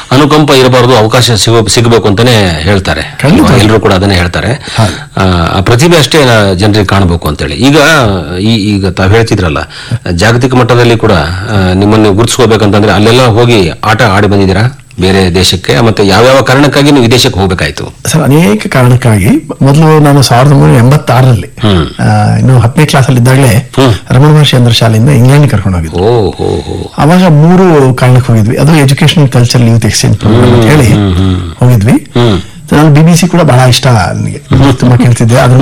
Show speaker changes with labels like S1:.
S1: ಅನುಕಂಪ ಇರಬಾರದು ಅವಕಾಶ ಸಿಗ ಸಿಗಬೇಕು ಅಂತಾನೆ ಹೇಳ್ತಾರೆ
S2: ಖಂಡಿತ.
S1: ಎಲ್ಲರೂ ಕೂಡ ಅದನ್ನೇ ಹೇಳ್ತಾರೆ
S2: ಹೌದು.
S1: ಆ, ಆ ಪ್ರತಿಭೆ ಅಷ್ಟೇ ಜನರಿಗೆ ಕಾಣಬೇಕು ಅಂತೇಳಿ ಈಗ ಈ ಈಗ ತಾವು ಹೇಳ್ತಿದ್ರಲ್ಲ ಜಾಗತಿಕ ಮಟ್ಟದಲ್ಲಿ ಕೂಡ ಆ, ನಿಮ್ಮನ್ನು ಗುರುತಿಸ್ಕೋಬೇಕಂತಂದ್ರೆ ಅಲ್ಲೆಲ್ಲ ಹೋಗಿ ಆಟ ಆಡಿ ಬಂದಿದ್ದೀರಾ ಬೇರೆ ದೇಶಕ್ಕೆ ಮತ್ತೆ ಯಾವ್ಯಾವ ಕಾರಣಕ್ಕಾಗಿ ನೀವು ವಿದೇಶಕ್ಕೆ ಹೋಗ್ಬೇಕಾಯ್ತು
S2: ಸರ್ ಅನೇಕ ಕಾರಣಕ್ಕಾಗಿ ಮೊದಲು ನಾನು ಸಾವಿರದ ಒಂಬೈನೂರ ಎಂಬತ್ತಾರರಲ್ಲಿ
S1: ಹ್ಮ್.
S2: ಆ, ಇನ್ನು ಹತ್ತನೇ ಕ್ಲಾಸಲ್ಲಿ ಇದ್ದಾಗಲೇ
S1: ಹ್ಮ್.
S2: ರಮಣ ಮಹರ್ಷಿ ಅಂದ್ರ ಶಾಲೆಯಿಂದ ಇಂಗ್ಲೆಂಡ್ ಕರ್ಕೊಂಡು ಹೋಗಿದ್ವಿ
S1: ಓ ಹೋ ಹೋ
S2: ಅವಾಗ ಮೂರು ಕಾರಣಕ್ಕೆ ಹೋಗಿದ್ವಿ ಅದು education culture youth exchange program ಅಂತ ಹೇಳಿ ಹೋಗಿದ್ವಿ
S1: ಹ್ಮ್
S2: ನಾನು ಬಿ ಬಿ ಸಿ ಕೂಡ ಬಹಳ ಇಷ್ಟ ನನಗೆ ತುಂಬಾ ಕೇಳ್ತಿದ್ದೆ ಅದ್ರ